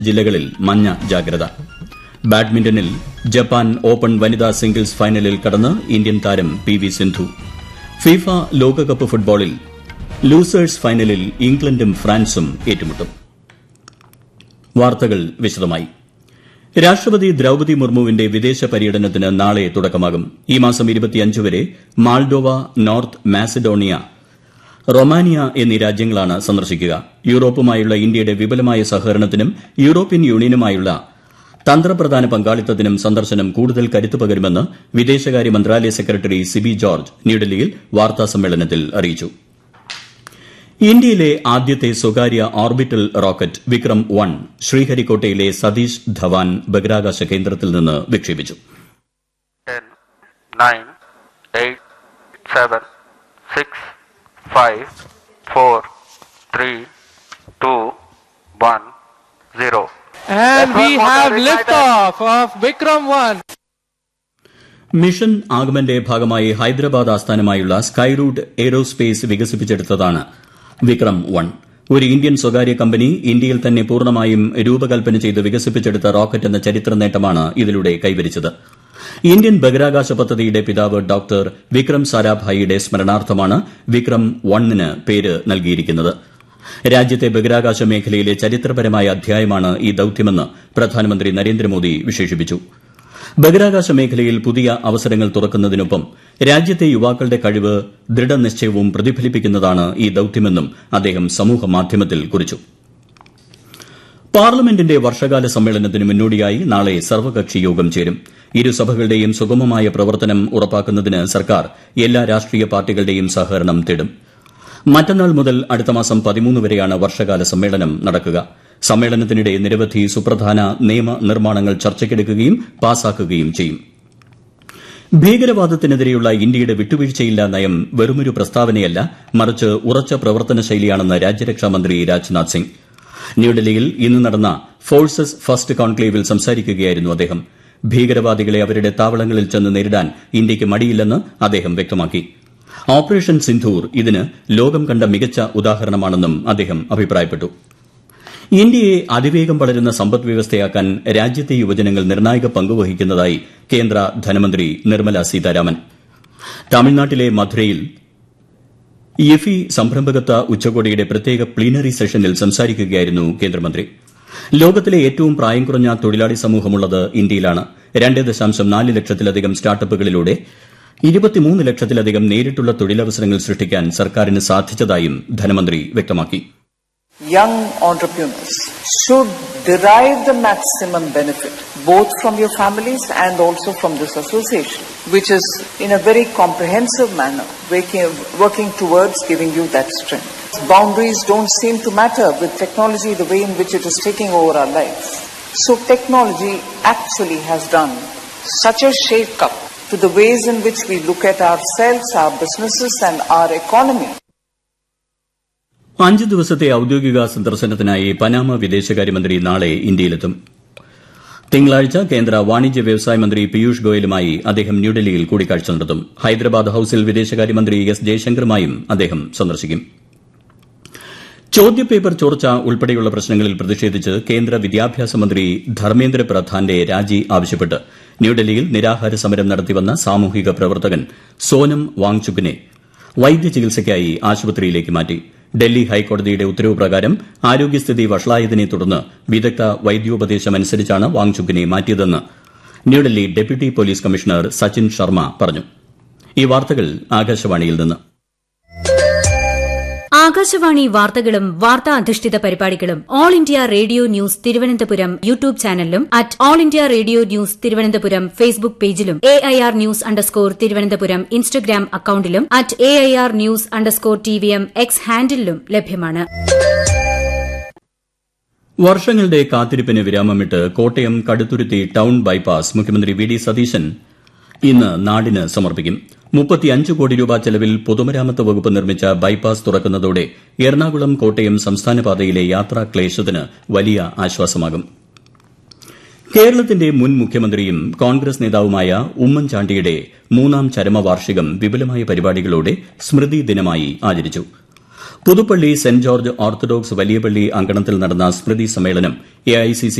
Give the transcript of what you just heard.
ജില്ലകളിൽ മഞ്ഞ ജാഗ്രത ബാഡ്മിന്റണിൽ ജപ്പാൻ ഓപ്പൺ വനിതാ സിംഗിൾസ് ഫൈനലിൽ കടന്ന് ഇന്ത്യൻ താരം പി വി സിന്ധു ഫിഫ ലോകകപ്പ് ഫുട്ബോളിൽ ലൂസേഴ്സ് ഫൈനലിൽ ഇംഗ്ലണ്ടും ഫ്രാൻസും ഏറ്റുമുട്ടും വാർത്തകൾ വിശദമായി രാഷ്ട്രപതി ദ്രൌപതി മുർമുവിന്റെ വിദേശ പര്യടനത്തിന് നാളെ തുടക്കമാകും ഈ മാസം വരെ മാൾഡോവ നോർത്ത് മാസഡോണിയ റൊമാനിയ എന്നീ രാജ്യങ്ങളാണ് സന്ദർശിക്കുക യൂറോപ്പുമായുള്ള ഇന്ത്യയുടെ വിപുലമായ സഹകരണത്തിനും യൂറോപ്യൻ യൂണിയനുമായുള്ള തന്ത്രപ്രധാന പങ്കാളിത്തത്തിനും സന്ദർശനം കൂടുതൽ കരുത്ത് പകരുമെന്ന് വിദേശകാര്യ മന്ത്രാലയ സെക്രട്ടറി സിബി ജോർജ് ന്യൂഡൽഹിയിൽ വാർത്താസമ്മേളനത്തിൽ അറിയിച്ചു ഇന്ത്യയിലെ ആദ്യത്തെ സ്വകാര്യ ഓർബിറ്റൽ റോക്കറ്റ് വിക്രം വൺ ശ്രീഹരിക്കോട്ടയിലെ സതീഷ് ധവാൻ ബഹിരാകാശ കേന്ദ്രത്തിൽ നിന്ന് വിക്ഷേപിച്ചു 10, 9, 8, 7, 6, 5, 4, 3, 2, 1, 0. And we have liftoff of Vikram 1. Mission ആഗമന്റെ ഭാഗമായി ഹൈദരാബാദ് ആസ്ഥാനമായുള്ള സ്കൈറൂട്ട് എയ്റോസ്പേസ് വികസിപ്പിച്ചെടുത്തതാണ് വിക്രം വൺ ഒരു ഇന്ത്യൻ സ്വകാര്യ കമ്പനി ഇന്ത്യയിൽ തന്നെ പൂർണ്ണമായും രൂപകൽപ്പന ചെയ്ത് വികസിപ്പിച്ചെടുത്ത റോക്കറ്റ് എന്ന ചരിത്ര നേട്ടമാണ് ഇതിലൂടെ കൈവരിച്ചത് ഇന്ത്യൻ ബഹിരാകാശ പദ്ധതിയുടെ പിതാവ് ഡോക്ടർ വിക്രം സാരാഭായിയുടെ സ്മരണാർത്ഥമാണ് വിക്രം വണ്ണിന് പേര് നൽകിയിരിക്കുന്നത് രാജ്യത്തെ ബഹിരാകാശ മേഖലയിലെ ചരിത്രപരമായ അധ്യായമാണ് ഈ ദൌത്യമെന്ന് പ്രധാനമന്ത്രി നരേന്ദ്രമോദി വിശേഷിപ്പിച്ചു ബഹിരാകാശ മേഖലയിൽ പുതിയ അവസരങ്ങൾ തുറക്കുന്നതിനൊപ്പം രാജ്യത്തെ യുവാക്കളുടെ കഴിവ് ദൃഢനിശ്ചയവും പ്രതിഫലിപ്പിക്കുന്നതാണ് ഈ ദൌത്യമെന്നും അദ്ദേഹം സമൂഹമാധ്യമത്തിൽ കുറിച്ചു പാർലമെന്റിന്റെ വർഷകാല സമ്മേളനത്തിന് മുന്നോടിയായി നാളെ സർവകക്ഷി യോഗം ചേരും ഇരുസഭകളുടെയും സുഗമമായ പ്രവർത്തനം ഉറപ്പാക്കുന്നതിന് സർക്കാർ എല്ലാ രാഷ്ട്രീയ പാർട്ടികളുടെയും സഹകരണം തേടും മറ്റന്നാൾ മുതൽ അടുത്ത മാസം പതിമൂന്ന് വരെയാണ് വർഷകാല സമ്മേളനം നടക്കുക സമ്മേളനത്തിനിടെ നിരവധി സുപ്രധാന നിയമ നിർമ്മാണങ്ങൾ ചർച്ചയ്ക്കെടുക്കുകയും പാസാക്കുകയും ചെയ്യും ഭീകരവാദത്തിനെതിരെയുള്ള ഇന്ത്യയുടെ വിട്ടുവീഴ്ചയില്ലാ നയം വെറുമൊരു പ്രസ്താവനയല്ല മറിച്ച് ഉറച്ച പ്രവർത്തന ശൈലിയാണെന്ന് രാജ്യരക്ഷാമന്ത്രി രാജ്നാഥ് സിംഗ് ന്യൂഡൽഹിയിൽ ഇന്ന് നടന്ന ഫോഴ്സസ് ഫസ്റ്റ് കോൺക്ലേവിൽ സംസാരിക്കുകയായിരുന്നു അദ്ദേഹം ഭീകരവാദികളെ അവരുടെ താവളങ്ങളിൽ ചെന്ന് നേരിടാൻ ഇന്ത്യയ്ക്ക് മടിയില്ലെന്ന് അദ്ദേഹം വ്യക്തമാക്കി ഓപ്പറേഷൻ സിന്ധൂർ ഇതിന് ലോകം കണ്ട മികച്ച ഉദാഹരണമാണെന്നും അദ്ദേഹം അഭിപ്രായപ്പെട്ടു ഇന്ത്യയെ അതിവേഗം വളരുന്ന സമ്പദ് വ്യവസ്ഥയാക്കാൻ രാജ്യത്തെ യുവജനങ്ങൾ നിർണായക പങ്കുവഹിക്കുന്നതായി കേന്ദ്ര ധനമന്ത്രി നിർമ്മല സീതാരാമൻ തമിഴ്നാട്ടിലെ മധുരയിൽ യിഫി സംരംഭകത്വ ഉച്ചകോടിയുടെ പ്രത്യേക പ്ലീനറി സെഷനിൽ സംസാരിക്കുകയായിരുന്നു കേന്ദ്രമന്ത്രി ലോകത്തിലെ ഏറ്റവും പ്രായം കുറഞ്ഞ തൊഴിലാളി സമൂഹമുള്ളത് ഇന്ത്യയിലാണ് രണ്ട് ദശാംശം നാല് ലക്ഷത്തിലധികം സ്റ്റാർട്ടപ്പുകളിലൂടെ ഇരുപത്തിമൂന്ന് ലക്ഷത്തിലധികം നേരിട്ടുള്ള തൊഴിലവസരങ്ങൾ സൃഷ്ടിക്കാൻ സർക്കാരിന് സാധിച്ചതായും ധനമന്ത്രി വ്യക്തമാക്കി young entrepreneurs should derive the maximum benefit both from your families and also from this association, which is in a very comprehensive manner working, working towards giving you that strength. Boundaries don't seem to matter with technology the way in which it is taking over our lives. So technology actually has done such a shake-up to the ways in which we look at ourselves, our businesses and our economy. അഞ്ച് ദിവസത്തെ ഔദ്യോഗിക സന്ദർശനത്തിനായി Panama വിദേശകാര്യമന്ത്രി നാളെ ഇന്ത്യയിലെത്തും തിങ്കളാഴ്ച കേന്ദ്ര വാണിജ്യ വ്യവസായ മന്ത്രി പീയൂഷ് ഗോയലുമായി അദ്ദേഹം ന്യൂഡൽഹിയിൽ കൂടിക്കാഴ്ച നടത്തും ഹൈദരാബാദ് ഹൌസിൽ വിദേശകാര്യമന്ത്രി എസ് ജയശങ്കറുമായും അദ്ദേഹം സന്ദർശിക്കും ചോദ്യപേപ്പർ ചോർച്ച ഉൾപ്പെടെയുള്ള പ്രശ്നങ്ങളിൽ പ്രതിഷേധിച്ച് കേന്ദ്ര വിദ്യാഭ്യാസ മന്ത്രി ധർമ്മേന്ദ്ര പ്രധാന്റെ രാജി ആവശ്യപ്പെട്ട് ന്യൂഡൽഹിയിൽ നിരാഹാര സമരം നടത്തിവന്ന സാമൂഹിക പ്രവർത്തകൻ സോനം വാങ്ചുക്കിനെ വൈദ്യചികിത്സയ്ക്കായി ആശുപത്രിയിലേക്ക് മാറ്റി ഡൽഹി ഹൈക്കോടതിയുടെ ഉത്തരവ് പ്രകാരം ആരോഗ്യസ്ഥിതി വഷളായതിനെ തുടർന്ന് വിദഗ്ധ വൈദ്യോപദേശമനുസരിച്ചാണ് വാങ്ചുക്കിനെ മാറ്റിയതെന്ന് New Delhi deputy police commissioner Sachin Sharma പറഞ്ഞു ഈ വാർത്തകൾ ആകാശവാണിയിൽ നിന്ന് ആകാശവാണി വാർത്തകളും വാർത്താ അധിഷ്ഠിത പരിപാടികളും All India Radio News Thiruvananthapuram YouTube ചാനലിലും at All India Radio News Thiruvananthapuram Facebook പേജിലും A I R news underscore Thiruvananthapuram Instagram അക്കൌണ്ടിലും at A I R news underscore T V M X ഹാൻഡിലും ലഭ്യമാണ് വർഷങ്ങളുടെ കാത്തിരിപ്പിന് വിരാമമിട്ട് കോട്ടയം കടുത്തുരുത്തി ടൌൺ ബൈപ്പാസ് മുഖ്യമന്ത്രി വി ഡി സതീശൻ ഇന്ന് നാടിന് സമർപ്പിക്കും മുപ്പത്തിയഞ്ച് കോടി രൂപ ചെലവിൽ പൊതുമരാമത്ത് വകുപ്പ് നിർമ്മിച്ച ബൈപ്പാസ് തുറക്കുന്നതോടെ എറണാകുളം കോട്ടയം സംസ്ഥാന പാതയിലെ യാത്രാ ക്ലേശത്തിന് വലിയ ആശ്വാസമാകും കേരളത്തിന്റെ മുൻ മുഖ്യമന്ത്രിയും കോൺഗ്രസ് നേതാവുമായ ഉമ്മൻചാണ്ടിയുടെ മൂന്നാം ചരമവാർഷികം വിപുലമായ പരിപാടികളോടെ സ്മൃതി ദിനമായി ആചരിച്ചു പുതുപ്പള്ളി സെന്റ് ജോർജ് ഓർത്തഡോക്സ് വലിയ പള്ളി അങ്കണത്തിൽ നടന്ന സ്മൃതി സമ്മേളനം എഐസിസി